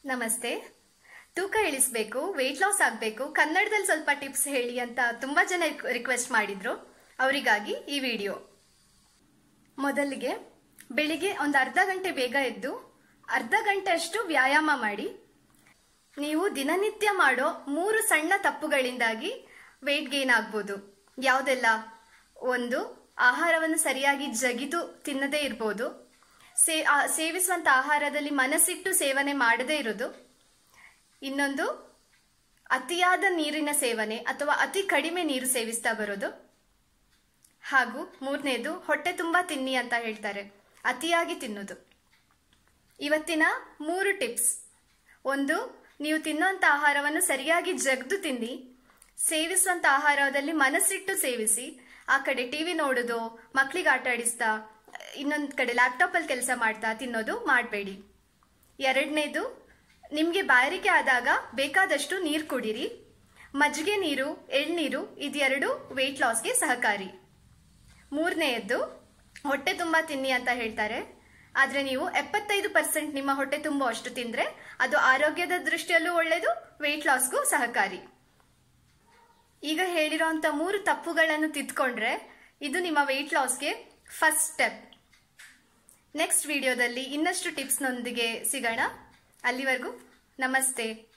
ನಮಸ್ತೆ ತೂಕ ಇಳಿಸ್ಬೇಕು weight loss ಆಗಬೇಕು ಕನ್ನಡದಲ್ಲಿ ಸ್ವಲ್ಪ ಟಿಪ್ಸ್ ಹೇಳಿ ಅಂತ ತುಂಬಾ ಜನ ರಿಕ್ವೆಸ್ಟ್ ಮಾಡಿದ್ರು ಅವರಿಗಾಗಿ ಈ ವಿಡಿಯೋ ಮೊದಲಿಗೆ ಬೆಳಿಗ್ಗೆ ಒಂದು ಅರ್ಧ ಗಂಟೆ ಬೇಗ ಎದ್ದು ಅರ್ಧ ಗಂಟೆ ಅಷ್ಟು ವ್ಯಾಯಾಮ ಮಾಡಿ ನೀವು ದಿನನಿತ್ಯ ಮಾಡೋ ಮೂರು ಸಣ್ಣ ತಪ್ಪುಗಳಿಂದಾಗಿ ವೆಯ್ಟ್ ಗೇನ್ ಆಗ್ಬೋದು ಯಾವುದೆಲ್ಲ ಒಂದು ಆಹಾರವನ್ನು ಸರಿಯಾಗಿ ಜಗಿದು ತಿನ್ನದೇ ಇರ್ಬೋದು ಸೇ ಆ, ಸೇವಿಸುವಂತ ಆಹಾರದಲ್ಲಿ ಮನಸ್ಸಿಟ್ಟು ಸೇವನೆ ಮಾಡದೇ ಇರೋದು ಇನ್ನೊಂದು ಅತಿಯಾದ ನೀರಿನ ಸೇವನೆ ಅಥವಾ ಅತಿ ಕಡಿಮೆ ನೀರು ಸೇವಿಸ್ತಾ ಬರೋದು ಹಾಗೂ ಮೂರನೇದು ಹೊಟ್ಟೆ ತುಂಬಾ ತಿನ್ನಿ ಅಂತ ಹೇಳ್ತಾರೆ ಅತಿಯಾಗಿ ತಿನ್ನೋದು ಇವತ್ತಿನ ಮೂರು ಟಿಪ್ಸ್ ಒಂದು ನೀವು ತಿನ್ನುವಂತ ಆಹಾರವನ್ನು ಸರಿಯಾಗಿ ಜಗ್ದು ತಿನ್ನಿ ಸೇವಿಸುವಂತ ಆಹಾರದಲ್ಲಿ ಮನಸ್ಸಿಟ್ಟು ಸೇವಿಸಿ ಆ ಕಡೆ ಟಿವಿ ನೋಡೋದು ಮಕ್ಳಿಗೆ ಆಟ ಆಡಿಸ್ತಾ ಇನ್ನೊಂದ್ ಕಡೆ ಲ್ಯಾಪ್ಟಾಪ್ ಅಲ್ಲಿ ಕೆಲಸ ಮಾಡ್ತಾ ತಿನ್ನೋದು ಮಾಡಬೇಡಿ ಎರಡನೇದು ನಿಮ್ಗೆ ಬಾಯಾರಿಕೆ ಆದಾಗ ಬೇಕಾದಷ್ಟು ನೀರು ಕುಡೀರಿ ಮಜ್ಜಿಗೆ ನೀರು ಎಳ್ನೀರು ಇದೆರಡು ವೆಯ್ಟ್ ಲಾಸ್ಗೆ ಸಹಕಾರಿ ಮೂರನೆಯದ್ದು ಹೊಟ್ಟೆ ತುಂಬಾ ತಿನ್ನಿ ಅಂತ ಹೇಳ್ತಾರೆ ಆದ್ರೆ ನೀವು ಎಪ್ಪತ್ತೈದು ಪರ್ಸೆಂಟ್ ನಿಮ್ಮ ಹೊಟ್ಟೆ ತುಂಬೋ ಅಷ್ಟು ತಿಂದ್ರೆ ಅದು ಆರೋಗ್ಯದ ದೃಷ್ಟಿಯಲ್ಲೂ ಒಳ್ಳೆಯದು ವೆಯ್ಟ್ ಲಾಸ್ಗೂ ಸಹಕಾರಿ ಈಗ ಹೇಳಿರೋಂಥ ಮೂರು ತಪ್ಪುಗಳನ್ನು ತಿದ್ಕೊಂಡ್ರೆ ಇದು ನಿಮ್ಮ ವೆಯ್ಟ್ ಲಾಸ್ಗೆ ಫಸ್ಟ್ ಸ್ಟೆಪ್ ನೆಕ್ಸ್ಟ್ ವಿಡಿಯೋದಲ್ಲಿ ಇನ್ನಷ್ಟು ಟಿಪ್ಸ್ನೊಂದಿಗೆ ಸಿಗೋಣ ಅಲ್ಲಿವರೆಗೂ ನಮಸ್ತೆ